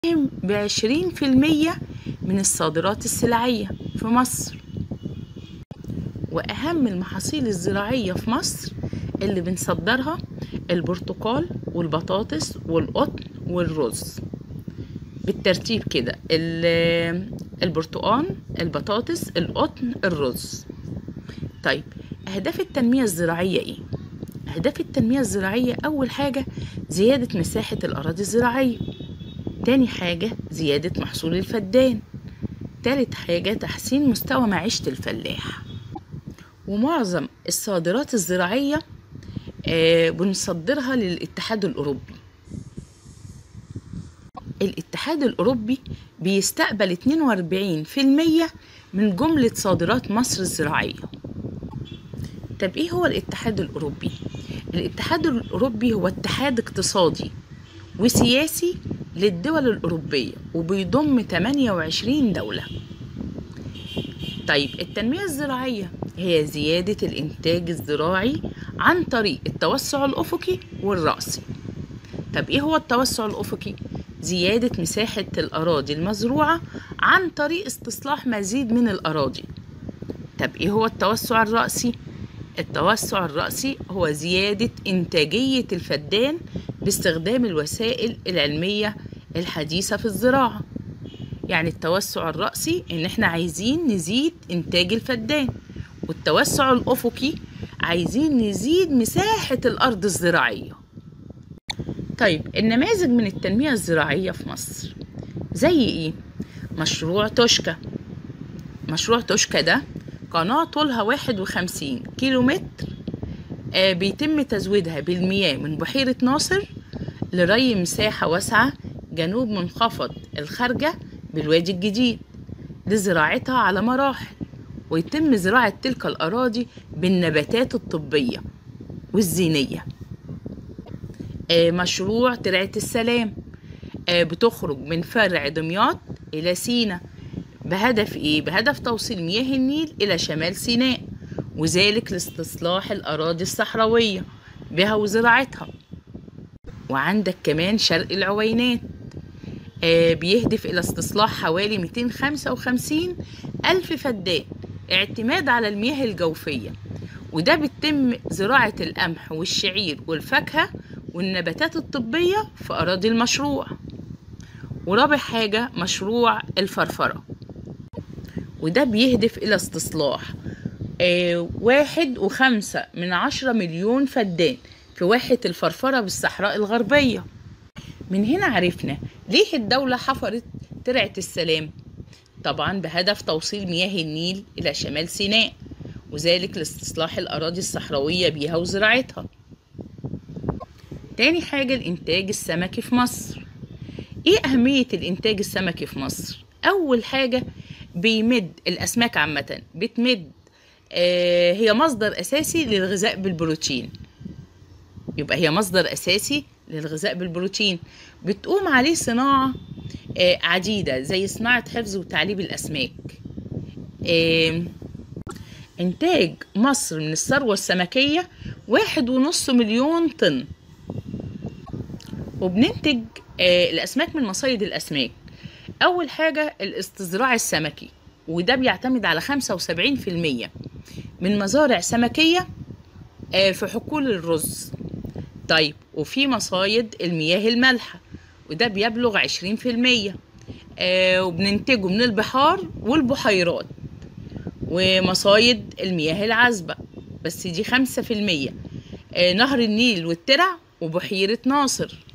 بعشرين في المية من الصادرات السلعية في مصر وأهم المحاصيل الزراعية في مصر اللي بنصدرها البرتقال والبطاطس والقطن والرز بالترتيب كده ال- البرتقال البطاطس القطن الرز طيب أهداف التنمية الزراعية إيه؟ أهداف التنمية الزراعية أول حاجة زيادة مساحة الأراضي الزراعية تاني حاجة زيادة محصول الفدان تالت حاجة تحسين مستوى معيشة الفلاح ومعظم الصادرات الزراعية آه، بنصدرها للاتحاد الأوروبي الاتحاد الأوروبي بيستقبل 42% من جملة صادرات مصر الزراعية طب إيه هو الاتحاد الأوروبي؟ الاتحاد الأوروبي هو اتحاد اقتصادي وسياسي للدول الأوروبية وبيضم 28 دولة طيب التنمية الزراعية هي زيادة الإنتاج الزراعي عن طريق التوسع الأفقي والرأسي طب إيه هو التوسع الأفقي؟ زيادة مساحة الأراضي المزروعة عن طريق استصلاح مزيد من الأراضي طب إيه هو التوسع الرأسي؟ التوسع الرأسي هو زيادة إنتاجية الفدان باستخدام الوسائل العلمية الحديثة في الزراعة يعني التوسع الرأسي إن إحنا عايزين نزيد إنتاج الفدان والتوسع الأفقي عايزين نزيد مساحة الأرض الزراعية طيب النماذج من التنمية الزراعية في مصر زي إيه؟ مشروع توشكا مشروع توشكا ده قناة طولها 51 كيلو متر آه بيتم تزويدها بالمياه من بحيرة ناصر لري مساحة واسعة جنوب منخفض الخارجة بالوادي الجديد لزراعتها على مراحل ويتم زراعة تلك الأراضي بالنباتات الطبية والزينية آه مشروع ترعة السلام آه بتخرج من فرع دمياط إلى سينا بهدف إيه؟ بهدف توصيل مياه النيل إلى شمال سيناء وذلك لاستصلاح الأراضي الصحراوية بها وزراعتها وعندك كمان شرق العوينات آه بيهدف إلى استصلاح حوالي 255 ألف فدان اعتماد على المياه الجوفية وده بتتم زراعة القمح والشعير والفاكهة والنباتات الطبية في أراضي المشروع ورابع حاجة مشروع الفرفرة وده بيهدف إلى استصلاح آه واحد وخمسة من عشرة مليون فدان في واحة الفرفرة بالصحراء الغربية من هنا عرفنا ليه الدولة حفرت ترعة السلام طبعا بهدف توصيل مياه النيل إلى شمال سيناء وذلك لاستصلاح الأراضي الصحراوية بيها وزراعتها تاني حاجة الإنتاج السمكي في مصر إيه أهمية الإنتاج السمكي في مصر؟ أول حاجة بيمد الأسماك عامة بتمد آه هي مصدر أساسي للغذاء بالبروتين يبقى هي مصدر أساسي للغذاء بالبروتين بتقوم عليه صناعة آه عديدة زي صناعة حفظ وتعليب الأسماك آه إنتاج مصر من الثروة السمكية واحد ونص مليون طن وبننتج آه الأسماك من مصايد الأسماك أول حاجة الاستزراع السمكي وده بيعتمد على 75% من مزارع سمكية آه في حقول الرز طيب وفي مصايد المياه المالحة وده بيبلغ 20% آه وبننتجه من البحار والبحيرات ومصايد المياه العذبة بس دي 5% آه نهر النيل والترع وبحيرة ناصر